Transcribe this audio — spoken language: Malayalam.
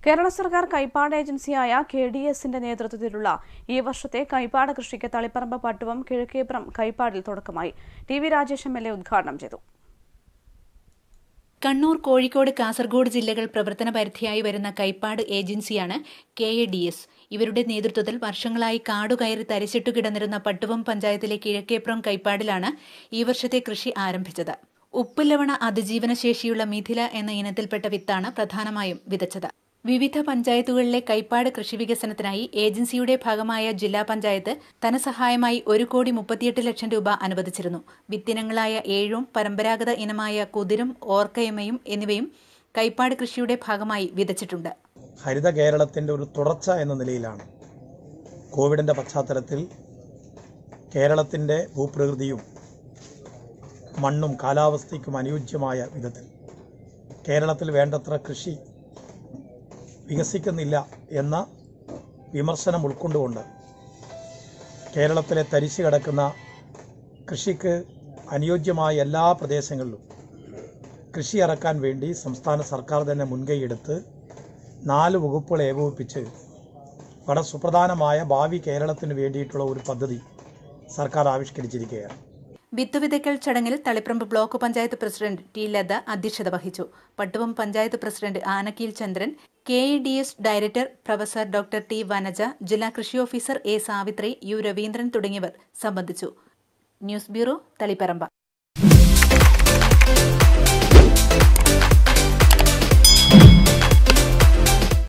കേരള സർക്കാർ കൈപ്പാട് ഏജൻസിയായ കെ ഡി എസിന്റെ നേതൃത്വത്തിലുള്ള ഈ വർഷത്തെ കൈപ്പാട് കൃഷിക്ക് തളിപ്പറമ്പ് പട്ടുവം കിഴക്കേപ്പുറം കൈപ്പാടിൽ തുടക്കമായി T V Rajesh M L A ഉദ്ഘാടനം ചെയ്തു കണ്ണൂർ കോഴിക്കോട് കാസർഗോഡ് ജില്ലകൾ പ്രവർത്തന പരിധിയായി വരുന്ന കൈപ്പാട് ഏജൻസിയാണ് കെ എ ഡി എസ് ഇവരുടെ നേതൃത്വത്തിൽ വർഷങ്ങളായി കാടുകയറി തരിച്ചിട്ടു കിടന്നിരുന്ന പട്ടുവം പഞ്ചായത്തിലെ കിഴക്കേപ്പുറം കൈപ്പാടിലാണ് ഈ വർഷത്തെ കൃഷി ആരംഭിച്ചത് ഉപ്പുലവണ അതിജീവന ശേഷിയുള്ള മിഥില എന്ന ഇനത്തിൽപ്പെട്ട വിത്താണ് പ്രധാനമായും വിതച്ചത് വിവിധ പഞ്ചായത്തുകളിലെ കൈപ്പാട് കൃഷി വികസനത്തിനായി ഏജൻസിയുടെ ഭാഗമായ ജില്ലാ പഞ്ചായത്ത് ധനസഹായമായി ഒരു കോടി മുപ്പത്തിയെട്ട് ലക്ഷം രൂപ അനുവദിച്ചിരുന്നു വിത്തിനങ്ങളായ ഏഴും പരമ്പരാഗത ഇനമായ കുതിരും ഓർക്കയമയും എന്നിവയും കൈപ്പാട് കൃഷിയുടെ ഭാഗമായി വിതച്ചിട്ടുണ്ട് ഹരിത കേരളത്തിൻ്റെ ഒരു തുടർച്ച എന്ന നിലയിലാണ് കോവിഡിൻ്റെ പശ്ചാത്തലത്തിൽ കേരളത്തിൻ്റെ ഭൂപ്രകൃതിയും മണ്ണും കാലാവസ്ഥയ്ക്കും അനുയോജ്യമായ വിധത്തിൽ കേരളത്തിൽ വേണ്ടത്ര കൃഷി വികസിക്കുന്നില്ല എന്ന വിമർശനം ഉൾക്കൊണ്ടുകൊണ്ട് കേരളത്തിലെ തരിശു കിടക്കുന്ന കൃഷിക്ക് അനുയോജ്യമായ എല്ലാ പ്രദേശങ്ങളിലും കൃഷി ഇറക്കാൻ വേണ്ടി സംസ്ഥാന സർക്കാർ തന്നെ മുൻകൈയെടുത്ത് നാല് വകുപ്പുകൾ ഏകോപിപ്പിച്ച് വളരെ സുപ്രധാനമായ ഭാവി കേരളത്തിന് വേണ്ടിയിട്ടുള്ള ഒരു പദ്ധതി സർക്കാർ ആവിഷ്കരിച്ചിരിക്കുകയാണ് വിത്ത് വിതയ്ക്കൽ ചടങ്ങിൽ Taliparamba block panchayat president T Latha അധ്യക്ഷത വഹിച്ചു Pattuvam panchayat president Anakkeel Chandran K E D S director professor doctor T Vanaja ജില്ലാ കൃഷി officer A Savitri U Raveendran തുടങ്ങിയവർ സംബന്ധിച്ചു ന്യൂസ് ബ്യൂറോ തളിപ്പറമ്പ